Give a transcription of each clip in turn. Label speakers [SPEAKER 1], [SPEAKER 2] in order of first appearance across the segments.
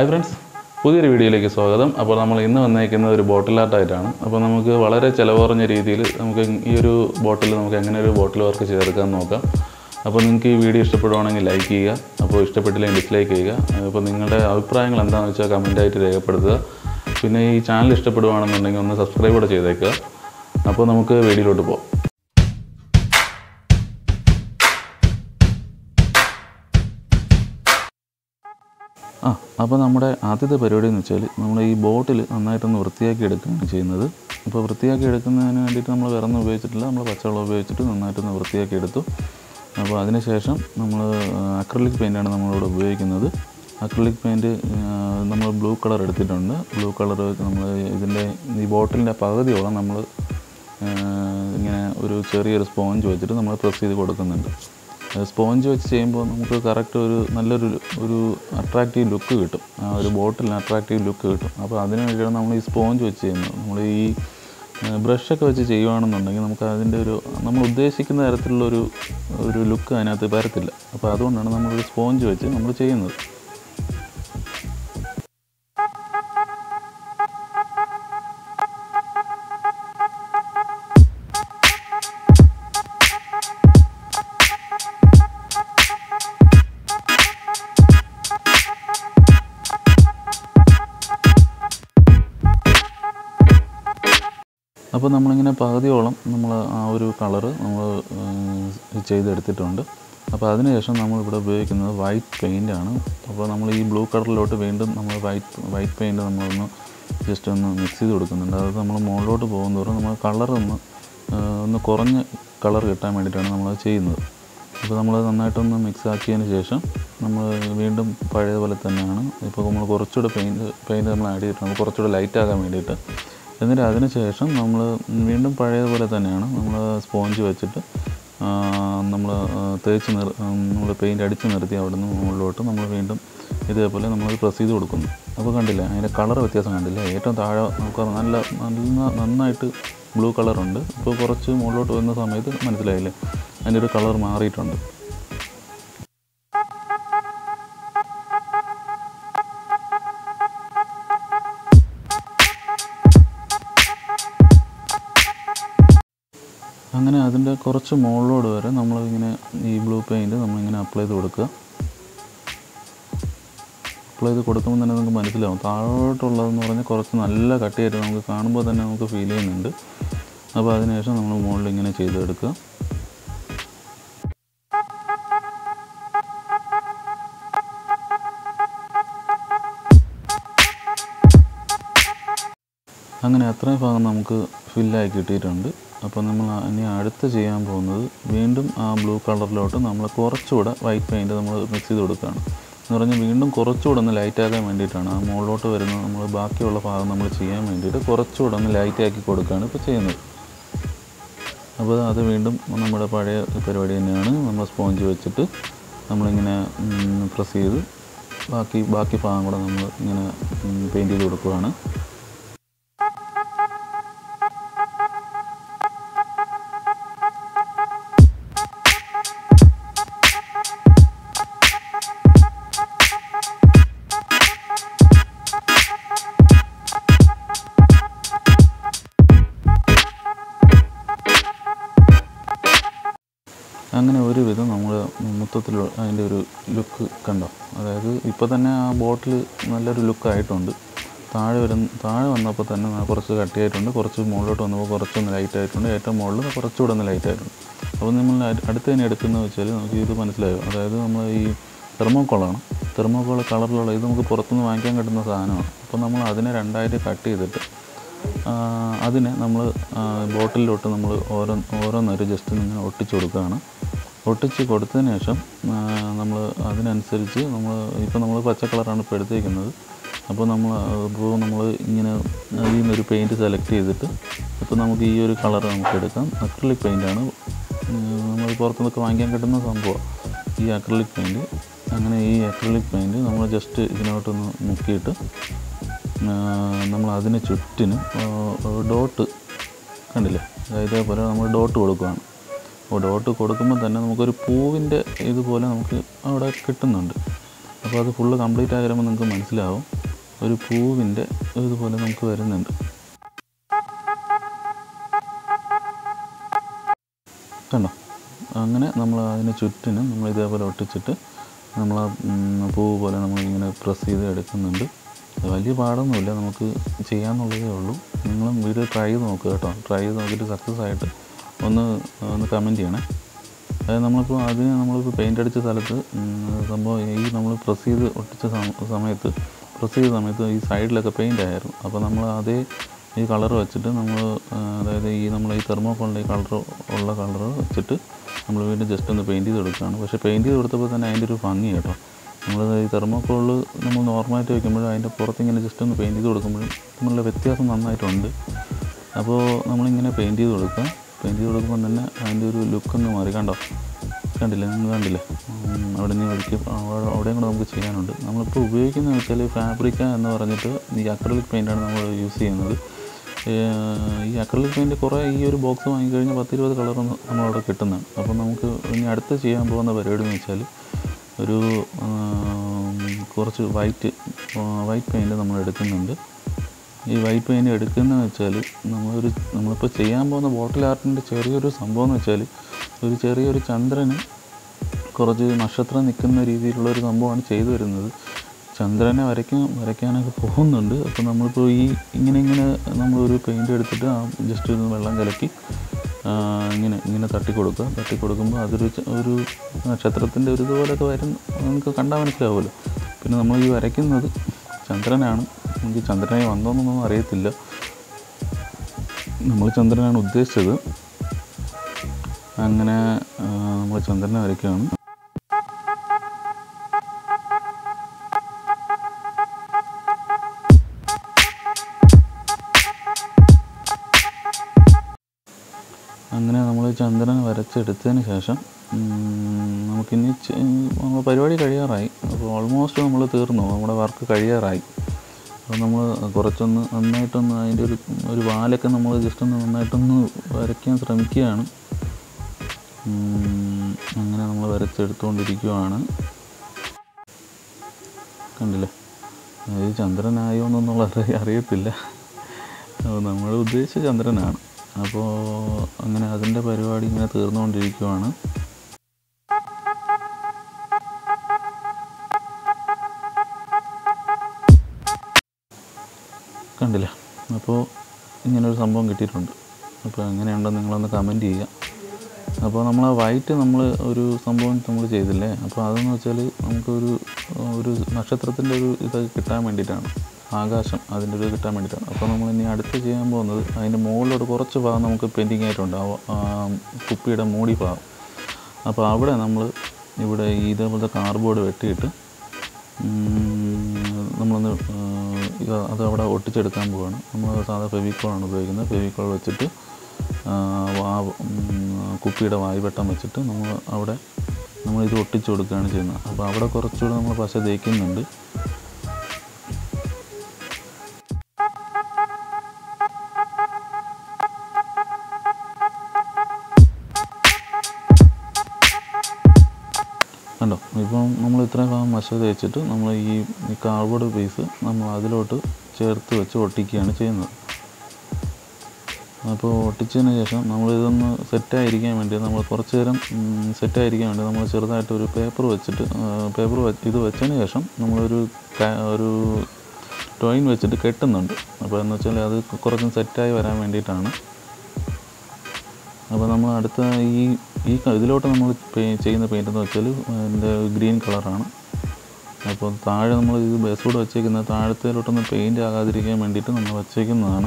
[SPEAKER 1] hi friends പുതിയൊരു വീഡിയോയിലേക്ക് സ്വാഗതം അപ്പോൾ നമ്മൾ ഇന്ന് വന്നേക്കുന്നത് ഒരു ബോട്ടിൽ ആർട്ടായിട്ടാണ് അപ്പോൾ നമുക്ക് വളരെ ചിലവ് രീതിയിൽ നമുക്ക് ഈ ഒരു ബോട്ടിൽ നമുക്ക് എങ്ങനെ ഒരു ബോട്ടിൽ വർക്ക് ചേർക്കാൻ നോക്കാം അപ്പോൾ നിങ്ങൾക്ക് ഈ വീഡിയോ ഇഷ്ടപ്പെടുവാണെങ്കിൽ ലൈക്ക് ചെയ്യുക അപ്പോൾ ഇഷ്ടപ്പെട്ടില്ലെങ്കിൽ ഡിസ്ലൈക്ക് ചെയ്യുക അപ്പോൾ നിങ്ങളുടെ അഭിപ്രായങ്ങൾ എന്താണെന്ന് വെച്ചാൽ കമൻറ്റായിട്ട് രേഖപ്പെടുത്തുക പിന്നെ ഈ ചാനൽ ഇഷ്ടപ്പെടുവാണെന്നുണ്ടെങ്കിൽ ഒന്ന് സബ്സ്ക്രൈബ് കൂടെ ചെയ്തേക്കുക അപ്പോൾ നമുക്ക് വീഡിയോയിലോട്ട് പോകാം ആ അപ്പോൾ നമ്മുടെ ആദ്യത്തെ പരിപാടി എന്ന് വെച്ചാൽ നമ്മൾ ഈ ബോട്ടിൽ നന്നായിട്ടൊന്ന് വൃത്തിയാക്കി എടുക്കുകയാണ് ചെയ്യുന്നത് ഇപ്പോൾ വൃത്തിയാക്കി എടുക്കുന്നതിന് വേണ്ടിയിട്ട് നമ്മൾ വേറെ ഒന്നും ഉപയോഗിച്ചിട്ടില്ല നമ്മൾ പച്ചവെള്ളം ഉപയോഗിച്ചിട്ട് നന്നായിട്ടൊന്ന് വൃത്തിയാക്കി എടുത്തു അപ്പോൾ അതിനുശേഷം നമ്മൾ അക്രലിക് പെയിൻ്റാണ് നമ്മളിവിടെ ഉപയോഗിക്കുന്നത് അക്രലിക് പെയിൻറ്റ് നമ്മൾ ബ്ലൂ കളർ എടുത്തിട്ടുണ്ട് ബ്ലൂ കളർ നമ്മൾ ഇതിൻ്റെ ഈ ബോട്ടിലിൻ്റെ പകുതിയോളം നമ്മൾ ഇങ്ങനെ ഒരു ചെറിയൊരു സ്പോഞ്ച് വെച്ചിട്ട് നമ്മൾ പ്രസ് ചെയ്ത് കൊടുക്കുന്നുണ്ട് സ്പോഞ്ച് വെച്ച് ചെയ്യുമ്പോൾ നമുക്ക് കറക്റ്റ് ഒരു നല്ലൊരു ഒരു അട്രാക്റ്റീവ് ലുക്ക് കിട്ടും ആ ഒരു ബോട്ടിലിന് അട്രാക്റ്റീവ് ലുക്ക് കിട്ടും അപ്പോൾ അതിന് വേണ്ടിയാണ് നമ്മൾ ഈ സ്പോഞ്ച് വെച്ച് ചെയ്യുന്നത് നമ്മൾ ഈ ബ്രഷൊക്കെ വെച്ച് ചെയ്യുകയാണെന്നുണ്ടെങ്കിൽ നമുക്ക് അതിൻ്റെ ഒരു നമ്മൾ ഉദ്ദേശിക്കുന്ന തരത്തിലുള്ള ഒരു ഒരു ലുക്ക് അതിനകത്ത് വരത്തില്ല അപ്പോൾ അതുകൊണ്ടാണ് നമ്മളൊരു സ്പോഞ്ച് വെച്ച് നമ്മൾ ചെയ്യുന്നത് അപ്പോൾ നമ്മളിങ്ങനെ പകുതിയോളം നമ്മൾ ആ ഒരു കളറ് നമ്മൾ ചെയ്തെടുത്തിട്ടുണ്ട് അപ്പോൾ അതിനുശേഷം നമ്മളിവിടെ ഉപയോഗിക്കുന്നത് വൈറ്റ് പെയിൻ്റ് ആണ് അപ്പോൾ നമ്മൾ ഈ ബ്ലൂ കളറിലോട്ട് വീണ്ടും നമ്മൾ വൈറ്റ് വൈറ്റ് പെയിൻറ്റ് നമ്മളൊന്ന് ജസ്റ്റ് ഒന്ന് മിക്സ് ചെയ്ത് കൊടുക്കുന്നുണ്ട് അതായത് നമ്മൾ മുകളിലോട്ട് പോകുന്നതോറും നമ്മൾ കളർ ഒന്ന് ഒന്ന് കുറഞ്ഞ കളർ കിട്ടാൻ വേണ്ടിയിട്ടാണ് നമ്മളത് ചെയ്യുന്നത് അപ്പോൾ നമ്മൾ നന്നായിട്ടൊന്ന് മിക്സ് ആക്കിയതിന് ശേഷം നമ്മൾ വീണ്ടും പഴയതുപോലെ തന്നെയാണ് ഇപ്പോൾ നമ്മൾ കുറച്ചുകൂടെ പെയിൻറ്റ് പെയിൻറ്റ് നമ്മൾ ആഡ് ചെയ്തിട്ടുണ്ട് കുറച്ചുകൂടെ ലൈറ്റ് ആകാൻ വേണ്ടിയിട്ട് എന്നിട്ട് അതിന് ശേഷം നമ്മൾ വീണ്ടും പഴയതുപോലെ തന്നെയാണ് നമ്മൾ സ്പോഞ്ച് വെച്ചിട്ട് നമ്മൾ തേച്ച് നിർ നമ്മൾ പെയിൻറ്റ് അടിച്ച് നിർത്തി അവിടെ നിന്ന് മുകളിലോട്ട് നമ്മൾ വീണ്ടും ഇതേപോലെ നമ്മൾ പ്രസ് ചെയ്ത് കൊടുക്കുന്നു അപ്പോൾ കണ്ടില്ലേ അതിൻ്റെ കളർ വ്യത്യാസം കണ്ടില്ലേ ഏറ്റവും താഴെ നമുക്ക് നല്ല നല്ല നന്നായിട്ട് ബ്ലൂ കളറുണ്ട് ഇപ്പോൾ കുറച്ച് മുകളിലോട്ട് വരുന്ന സമയത്ത് മനസ്സിലായില്ലേ അതിൻ്റെ ഒരു കളർ മാറിയിട്ടുണ്ട് അങ്ങനെ അതിൻ്റെ കുറച്ച് മുകളിലോട് വരെ നമ്മളിങ്ങനെ ഈ ബ്ലൂ പെയിൻറ്റ് നമ്മളിങ്ങനെ അപ്ലൈ ചെയ്ത് കൊടുക്കുക അപ്ലൈ ചെയ്ത് കൊടുക്കുമ്പോൾ തന്നെ നമുക്ക് മനസ്സിലാവും താഴോട്ടുള്ളതെന്ന് പറഞ്ഞാൽ കുറച്ച് നല്ല കട്ടിയായിട്ട് നമുക്ക് കാണുമ്പോൾ തന്നെ നമുക്ക് ഫീൽ ചെയ്യുന്നുണ്ട് അപ്പോൾ അതിനുശേഷം നമ്മൾ മുകളിൽ ഇങ്ങനെ ചെയ്തെടുക്കുക അങ്ങനെ അത്രയും ഭാഗം നമുക്ക് ഫില്ലായി കിട്ടിയിട്ടുണ്ട് അപ്പോൾ നമ്മൾ ഇനി അടുത്ത് ചെയ്യാൻ പോകുന്നത് വീണ്ടും ആ ബ്ലൂ കളറിലോട്ട് നമ്മൾ കുറച്ചുകൂടെ വൈറ്റ് പെയിൻറ്റ് നമ്മൾ മിക്സ് ചെയ്ത് കൊടുക്കുകയാണ് എന്ന് പറഞ്ഞാൽ വീണ്ടും കുറച്ചുകൂടെ ഒന്ന് ലൈറ്റ് ആക്കാൻ വേണ്ടിയിട്ടാണ് ആ മുകളിലോട്ട് വരുന്ന നമ്മൾ ബാക്കിയുള്ള ഭാഗം നമ്മൾ ചെയ്യാൻ വേണ്ടിയിട്ട് കുറച്ചുകൂടെ ഒന്ന് ലൈറ്റ് ആക്കി കൊടുക്കുകയാണ് ഇപ്പോൾ ചെയ്യുന്നത് അപ്പോൾ അത് വീണ്ടും നമ്മുടെ പഴയ പരിപാടി തന്നെയാണ് നമ്മൾ സ്പോഞ്ച് വെച്ചിട്ട് നമ്മളിങ്ങനെ പ്രസ് ചെയ്ത് ബാക്കി ബാക്കി ഭാഗം കൂടെ നമ്മൾ ഇങ്ങനെ പെയിൻറ്റ് ചെയ്ത് കൊടുക്കുകയാണ് അങ്ങനെ ഒരുവിധം നമ്മൾ മൊത്തത്തിൽ അതിൻ്റെ ഒരു ലുക്ക് കണ്ടോ അതായത് ഇപ്പോൾ തന്നെ ആ ബോട്ടിൽ നല്ലൊരു ലുക്കായിട്ടുണ്ട് താഴെ വരുന്ന താഴെ വന്നപ്പോൾ തന്നെ കുറച്ച് കട്ടിയായിട്ടുണ്ട് കുറച്ച് മുകളിലോട്ട് വന്നപ്പോൾ കുറച്ചൊന്ന് ലൈറ്റ് ആയിട്ടുണ്ട് ഏറ്റവും മുകളിൽ കുറച്ചുകൂടെ ഒന്ന് ലൈറ്റ് ആയിട്ടുണ്ട് അപ്പോൾ നമ്മൾ അടുത്ത് തന്നെ എടുക്കുന്നത് വെച്ചാൽ നമുക്ക് ഇത് മനസ്സിലായോ അതായത് നമ്മൾ ഈ തെർമോക്കോളാണ് തെർമോക്കോൾ കളറിലുള്ള ഇത് നമുക്ക് പുറത്തുനിന്ന് വാങ്ങിക്കാൻ കിട്ടുന്ന സാധനമാണ് അപ്പോൾ നമ്മൾ അതിനെ രണ്ടായിട്ട് കട്ട് ചെയ്തിട്ട് അതിനെ നമ്മൾ ബോട്ടിലോട്ട് നമ്മൾ ഓരോ ഓരോന്നൊരു ജസ്റ്റ് ഇങ്ങനെ ഒട്ടിച്ച് കൊടുക്കുകയാണ് ഒട്ടിച്ച് കൊടുത്തതിന് ശേഷം നമ്മൾ അതിനനുസരിച്ച് നമ്മൾ ഇപ്പോൾ നമ്മൾ പച്ച കളറാണ് ഇപ്പോൾ എടുത്തേക്കുന്നത് അപ്പോൾ നമ്മൾ ഇപ്പോൾ നമ്മൾ ഇങ്ങനെ അതിൽ നിന്നൊരു പെയിൻറ്റ് സെലക്ട് ചെയ്തിട്ട് ഇപ്പോൾ നമുക്ക് ഈ ഒരു കളർ നമുക്ക് എടുക്കാം അക്രലിക് പെയിൻ്റാണ് നമ്മൾ പുറത്തുനിന്നൊക്കെ വാങ്ങിക്കാൻ കിട്ടുന്ന സംഭവം ഈ അക്രലിക് പെയിൻറ്റ് അങ്ങനെ ഈ അക്രലിക് പെയിൻറ്റ് നമ്മൾ ജസ്റ്റ് ഇതിനോട്ടൊന്ന് മുക്കിയിട്ട് നമ്മൾ അതിന് ചുറ്റിനും ഡോട്ട് കണ്ടില്ലേ ഇതേപോലെ നമ്മൾ ഡോട്ട് കൊടുക്കുകയാണ് അപ്പോൾ ഡോട്ട് കൊടുക്കുമ്പോൾ തന്നെ നമുക്കൊരു പൂവിൻ്റെ ഇതുപോലെ നമുക്ക് അവിടെ കിട്ടുന്നുണ്ട് അപ്പോൾ അപ്പോൾ അത് ഫുള്ള് കംപ്ലീറ്റ് ആയി വരുമ്പോൾ നിങ്ങൾക്ക് മനസ്സിലാവും ഒരു പൂവിൻ്റെ ഇതുപോലെ നമുക്ക് വരുന്നുണ്ട് കണ്ടോ അങ്ങനെ നമ്മൾ അതിന് ചുറ്റിനും നമ്മൾ ഇതേപോലെ ഒട്ടിച്ചിട്ട് നമ്മൾ ആ ഉം, പൂവ് പോലെ നമ്മൾ ഇങ്ങനെ പ്രസ് ചെയ്ത് എടുക്കുന്നുണ്ട് അത് വലിയ പാടൊന്നുമില്ല നമുക്ക് ചെയ്യാമെന്നുള്ളതേ ഉള്ളൂ നിങ്ങളും വീഡിയോ ട്രൈ ചെയ്ത് നോക്കുക കേട്ടോ ട്രൈ ചെയ്ത് നോക്കിയിട്ട് സക്സസ് ആയിട്ട് ഒന്ന് ഒന്ന് കമൻറ്റ് ചെയ്യണേ അതായത് നമ്മളിപ്പോൾ അതിന് നമ്മളിപ്പോൾ പെയിൻ്റ് അടിച്ച സ്ഥലത്ത് ഉം, സംഭവം ഈ നമ്മൾ പ്രസ് ചെയ്ത് ഒട്ടിച്ച സമ- സമയത്ത് പ്രസ് ചെയ്ത സമയത്ത് ഈ സൈഡിലൊക്കെ പെയിൻ്റ് ആയിരുന്നു അപ്പോൾ നമ്മൾ അതേ ഈ കളർ വെച്ചിട്ട് നമ്മൾ അതായത് ഈ നമ്മൾ ഈ തെർമോക്കോളിൻ്റെ ഈ കളർ ഉള്ള കളർ വെച്ചിട്ട് നമ്മൾ വീണ്ടും ജസ്റ്റ് ഒന്ന് പെയിൻറ്റ് ചെയ്ത് കൊടുക്കുകയാണ് പക്ഷേ പെയിൻറ്റ് ചെയ്ത് കൊടുത്തപ്പോൾ തന്നെ അതിൻ്റെ ഒരു ഭംഗി കേട്ടോ നമ്മൾ ഈ തെർമോക്കോളിൽ നമ്മൾ നോർമലായിട്ട് വയ്ക്കുമ്പോഴും അതിൻ്റെ പുറത്ത് ഇങ്ങനെ ജസ്റ്റ് ഒന്ന് പെയിൻറ്റ് ചെയ്ത് കൊടുക്കുമ്പോഴും തമ്മിലുള്ള വ്യത്യാസം നന്നായിട്ടുണ്ട് അപ്പോൾ നമ്മളിങ്ങനെ പെയിൻറ്റ് ചെയ്ത് കൊടുക്കുക പെയിൻറ്റ് ചെയ്ത് കൊടുക്കുമ്പോൾ തന്നെ അതിൻ്റെ ഒരു ലുക്ക് ഒന്ന് മാറി കണ്ടോ കണ്ടില്ലേ നിങ്ങൾ കണ്ടില്ലേ ഉം, അവിടെ നിന്ന് ഒരിക്കൽ അവിടെയും കൂടെ നമുക്ക് ചെയ്യാനുണ്ട് നമ്മളിപ്പോൾ ഉപയോഗിക്കുന്നത് വെച്ചാൽ ഫാബ്രിക്ക എന്ന് പറഞ്ഞിട്ട് ഈ അക്രലിക് പെയിൻ്റാണ് നമ്മൾ യൂസ് ചെയ്യുന്നത് ഏഹ്, ഈ അക്രലിക് പെയിൻറ്റ് കുറേ ഈ ഒരു ബോക്സ് വാങ്ങിക്കഴിഞ്ഞാൽ പത്തിരുപത് കളർ നമ്മളവിടെ കിട്ടുന്നതാണ് അപ്പോൾ നമുക്ക് ഇനി അടുത്ത് ചെയ്യാൻ പോകുന്ന പരിപാടി എന്ന് വെച്ചാൽ ഒരു ആം, കുറച്ച് വൈറ്റ് വൈറ്റ് പെയിൻറ്റ് നമ്മൾ എടുക്കുന്നുണ്ട് ഈ വൈറ്റ് പെയിൻറ്റ് എടുക്കുന്നതെന്ന് വെച്ചാൽ നമ്മളൊരു നമ്മളിപ്പോൾ ചെയ്യാൻ പോകുന്ന ബോട്ടിൽ ആർട്ടിൻ്റെ ചെറിയൊരു സംഭവം എന്ന് വെച്ചാൽ ഒരു ചെറിയൊരു ചന്ദ്രന് കുറച്ച് നക്ഷത്രം നിൽക്കുന്ന രീതിയിലുള്ള ഒരു സംഭവമാണ് ചെയ്തു വരുന്നത് ചന്ദ്രനെ വരയ്ക്കാൻ വരയ്ക്കാനൊക്കെ പോകുന്നുണ്ട് അപ്പോൾ നമ്മളിപ്പോൾ ഈ ഇങ്ങനെ ഇങ്ങനെ നമ്മളൊരു പെയിൻറ്റ് എടുത്തിട്ട് ആ ജസ്റ്റ് ഒന്ന് വെള്ളം കലക്കി ആ, ഇങ്ങനെ ഇങ്ങനെ തട്ടി കൊടുക്കുക തട്ടി കൊടുക്കുമ്പോൾ അതൊരു ച- ഒരു നക്ഷത്രത്തിൻ്റെ ഒരു ഇതുപോലെയൊക്കെ വരും നമുക്ക് കണ്ടാൽ മനസ്സിലാവുമല്ലോ പിന്നെ നമ്മൾ ഈ വരയ്ക്കുന്നത് ചന്ദ്രനാണ് എനിക്ക് ചന്ദ്രനെ വന്നോന്നൊന്നും അറിയത്തില്ല നമ്മൾ ചന്ദ്രനാണ് ഉദ്ദേശിച്ചത് അങ്ങനെ ആ, നമ്മൾ ചന്ദ്രനെ വരയ്ക്കുകയാണ് അങ്ങനെ നമ്മൾ ചന്ദ്രൻ വരച്ചെടുത്തതിന് ശേഷം ഉം, നമുക്കിനി ചെ- നമ്മുടെ പരിപാടി കഴിയാറായി അപ്പോൾ ഓൾമോസ്റ്റ് നമ്മൾ തീർന്നു നമ്മുടെ വർക്ക് കഴിയാറായി അപ്പോൾ നമ്മൾ കുറച്ചൊന്ന് നന്നായിട്ടൊന്ന് അതിൻ്റെ ഒരു ഒരു വാലൊക്കെ നമ്മൾ ജസ്റ്റ് ഒന്ന് നന്നായിട്ടൊന്ന് വരയ്ക്കാൻ ശ്രമിക്കുകയാണ് ഉം, അങ്ങനെ നമ്മൾ വരച്ചെടുത്തുകൊണ്ടിരിക്കുകയാണ് കണ്ടില്ലേ ഇത് ചന്ദ്രനായോ എന്നൊന്നുള്ള അറി- അറിയത്തില്ല അപ്പോൾ നമ്മൾ ഉദ്ദേശിച്ച ചന്ദ്രനാണ് അപ്പോൾ അങ്ങനെ അതിൻ്റെ പരിപാടി ഇങ്ങനെ തീർന്നുകൊണ്ടിരിക്കുവാണ് കണ്ടില്ല അപ്പോൾ ഇങ്ങനൊരു സംഭവം കിട്ടിയിട്ടുണ്ട് അപ്പോൾ എങ്ങനെയുണ്ടെന്ന് നിങ്ങളൊന്ന് കമൻറ്റ് ചെയ്യുക അപ്പോൾ നമ്മൾ ആ വൈറ്റ് നമ്മൾ ഒരു സംഭവം നമ്മൾ ചെയ്തില്ലേ അപ്പോൾ അതെന്ന് വെച്ചാൽ നമുക്കൊരു ഒരു നക്ഷത്രത്തിൻ്റെ ഒരു ഇത് കിട്ടാൻ വേണ്ടിയിട്ടാണ് ആകാശം അതിൻ്റെ ഒരു കിട്ടാൻ വേണ്ടിയിട്ടാണ് അപ്പോൾ നമ്മൾ ഇനി അടുത്ത് ചെയ്യാൻ പോകുന്നത് അതിൻ്റെ മുകളിലോട്ട് കുറച്ച് ഭാഗം നമുക്ക് പെൻഡിങ് ആയിട്ടുണ്ട് ആ ആ കുപ്പിയുടെ മൂടി ഭാഗം അപ്പോൾ അവിടെ നമ്മൾ ഇവിടെ ഈ ഇതേപോലത്തെ കാർഡ്ബോർഡ് വെട്ടിയിട്ട് ഉം, നമ്മളൊന്ന് ആ, ഇത് അത് അവിടെ ഒട്ടിച്ചെടുക്കാൻ പോവുകയാണ് നമ്മൾ സാധാ ഫെവിക്കോളാണ് ഉപയോഗിക്കുന്നത് ഫെവിക്കോൾ വെച്ചിട്ട് ആ, വാ ഉം, കുപ്പിയുടെ വായുവട്ടം വെച്ചിട്ട് നമ്മൾ അവിടെ നമ്മൾ ഇത് ഒട്ടിച്ചു കൊടുക്കുകയാണ് ചെയ്യുന്നത് അപ്പോൾ അവിടെ കുറച്ചുകൂടെ നമ്മൾ പശ തേക്കുന്നുണ്ട് കണ്ടോ ഇപ്പം നമ്മൾ ഇത്രയും ഭാഗം മഷ തേച്ചിട്ട് നമ്മൾ ഈ ഈ കാർഡ്ബോർഡ് പീസ് നമ്മൾ അതിലോട്ട് ചേർത്ത് വെച്ച് ഒട്ടിക്കുകയാണ് ചെയ്യുന്നത് അപ്പോൾ ഒട്ടിച്ചതിന് ശേഷം നമ്മൾ ഇതൊന്ന് സെറ്റായിരിക്കാൻ വേണ്ടി നമ്മൾ കുറച്ച് നേരം സെറ്റായിരിക്കാൻ വേണ്ടി നമ്മൾ ചെറുതായിട്ട് ഒരു പേപ്പർ വെച്ചിട്ട് പേപ്പർ ഇത് വെച്ചതിന് ശേഷം നമ്മളൊരു ക- ഒരു ടോയിൻ വെച്ചിട്ട് കെട്ടുന്നുണ്ട് അപ്പോൾ എന്ന് വെച്ചാൽ അത് കുറച്ചും സെറ്റായി വരാൻ വേണ്ടിയിട്ടാണ് അപ്പോൾ നമ്മൾ അടുത്ത ഈ ഈ ക- ഇതിലോട്ട് നമ്മൾ പെ- ചെയ്യുന്ന പെയിൻ്റ് എന്ന് വെച്ചാൽ എൻ്റെ ഗ്രീൻ കളറാണ് അപ്പോൾ താഴെ നമ്മൾ ഇത് ബേസോട് വെച്ചേക്കുന്ന താഴത്തേലോട്ടൊന്ന് പെയിൻ്റ് ആകാതിരിക്കാൻ വേണ്ടിയിട്ട് നമ്മൾ വെച്ചേക്കുന്നതാണ്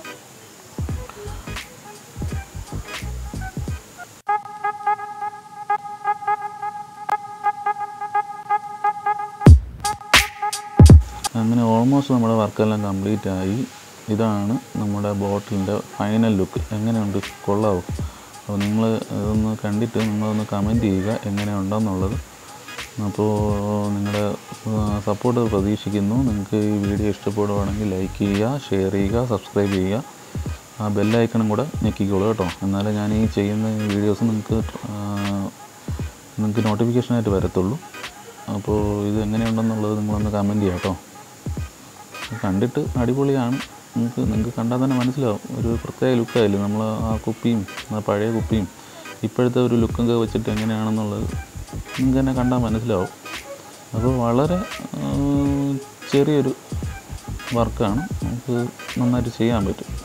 [SPEAKER 1] അങ്ങനെ ഓൾമോസ്റ്റ് നമ്മുടെ വർക്കെല്ലാം കംപ്ലീറ്റ് ആയി ഇതാണ് നമ്മുടെ ബോട്ടിലിൻ്റെ ഫൈനൽ ലുക്ക് എങ്ങനെയുണ്ട് കൊള്ളാവോ അപ്പോൾ നിങ്ങൾ ഇതൊന്ന് കണ്ടിട്ട് നിങ്ങളൊന്ന് കമൻറ്റ് ചെയ്യുക എങ്ങനെയുണ്ടെന്നുള്ളത് അപ്പോൾ നിങ്ങളുടെ സപ്പോർട്ട് പ്രതീക്ഷിക്കുന്നു നിങ്ങൾക്ക് ഈ വീഡിയോ ഇഷ്ടപ്പെടുവാണെങ്കിൽ ലൈക്ക് ചെയ്യുക ഷെയർ ചെയ്യുക സബ്സ്ക്രൈബ് ചെയ്യുക ആ ബെല്ലൈക്കണും കൂടെ ഞെക്കിക്കോളൂ കേട്ടോ എന്നാലേ ഞാൻ ഈ ചെയ്യുന്ന വീഡിയോസ് നിങ്ങൾക്ക് നിങ്ങൾക്ക് നോട്ടിഫിക്കേഷനായിട്ട് വരത്തുള്ളൂ അപ്പോൾ ഇത് എങ്ങനെയുണ്ടെന്നുള്ളത് നിങ്ങളൊന്ന് കമൻറ്റ് ചെയ്യാം കേട്ടോ കണ്ടിട്ട് അടിപൊളിയാണ് നിങ്ങൾക്ക് നിങ്ങൾക്ക് കണ്ടാൽ തന്നെ മനസ്സിലാവും ഒരു പ്രത്യേക ലുക്കായില്ലേ നമ്മൾ ആ കുപ്പിയും ആ പഴയ കുപ്പിയും ഇപ്പോഴത്തെ ഒരു ലുക്കൊക്കെ വെച്ചിട്ട് എങ്ങനെയാണെന്നുള്ളത് നിങ്ങൾക്ക് തന്നെ കണ്ടാൽ മനസ്സിലാവും അപ്പോൾ വളരെ ആ, ചെറിയൊരു വർക്കാണ് നമുക്ക് നന്നായിട്ട് ചെയ്യാൻ പറ്റും